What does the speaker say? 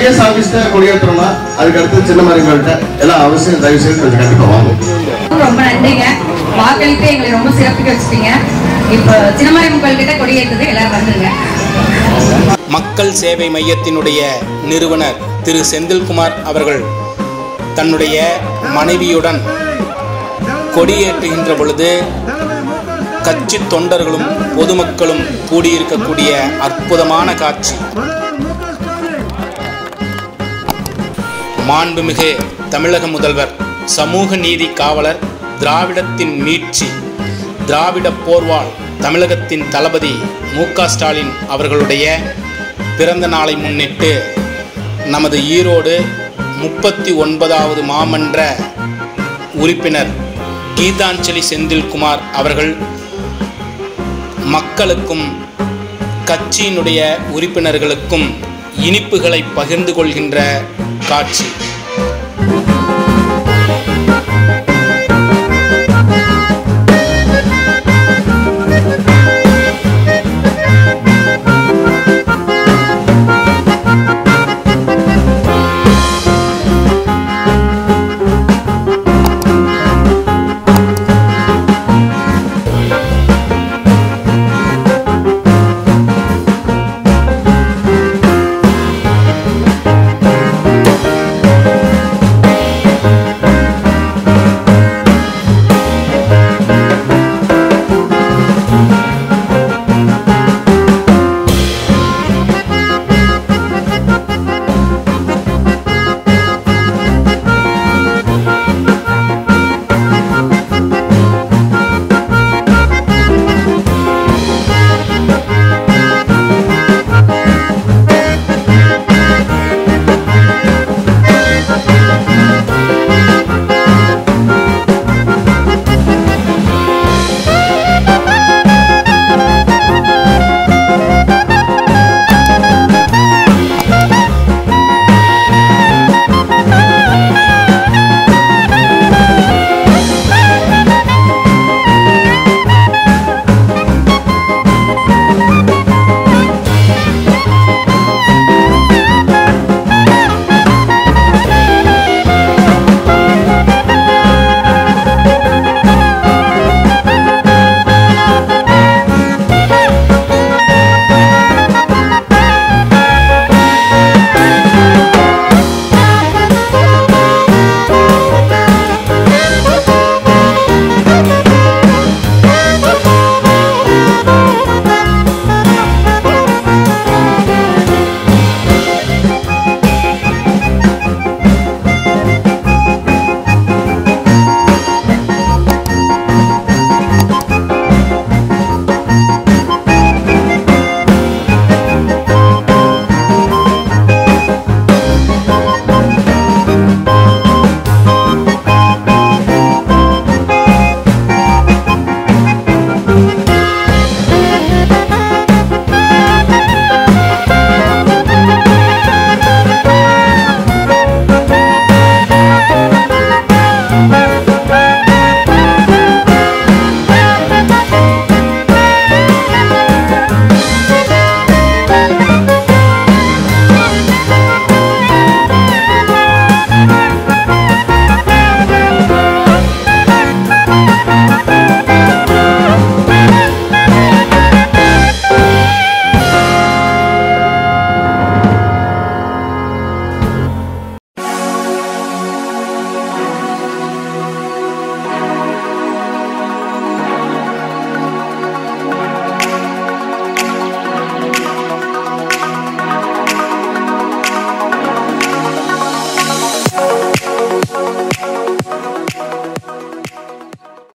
PS ஆபீஸ்ல கொடியேற்றோம்னா அதுக்கு அடுத்து சின்ன மாதிரிங்கள்ட்ட எல்லாம் அவசியம் தயவு செய்து கொஞ்சம் கண்டிப்பா வாங்க ரொம்ப நன்றிங்க வாக்களித்து எங்களை ரொம்ப சிறப்பிக்க வச்சுட்டீங்க இப்போ சின்னமலை கிட்ட கொடியேற்றுது எல்லாரும் வந்துருங்க மக்கள் சேவை மையத்தினுடைய நிறுவனர் திரு செந்தில்குமார் அவர்கள் தன்னுடைய மனைவியுடன் கொடியேற்றுகின்ற பொழுது கட்சி தொண்டர்களும் பொதுமக்களும் கூடியிருக்கக்கூடிய அற்புதமான காட்சி மாண்புமிகு தமிழக முதல்வர் சமூக நீதி காவலர் திராவிடத்தின் மீட்சி திராவிட போர்வாள் தமிழகத்தின் தளபதி மு க ஸ்டாலின் அவர்களுடைய பிறந்த நாளை முன்னிட்டு நமது ஈரோடு முப்பத்தி ஒன்பதாவது மாமன்ற உறுப்பினர் கீதாஞ்சலி செந்தில்குமார் அவர்கள் மக்களுக்கும் கட்சியினுடைய உறுப்பினர்களுக்கும் இனிப்புகளை பகிர்ந்து கொள்கின்ற காட்சி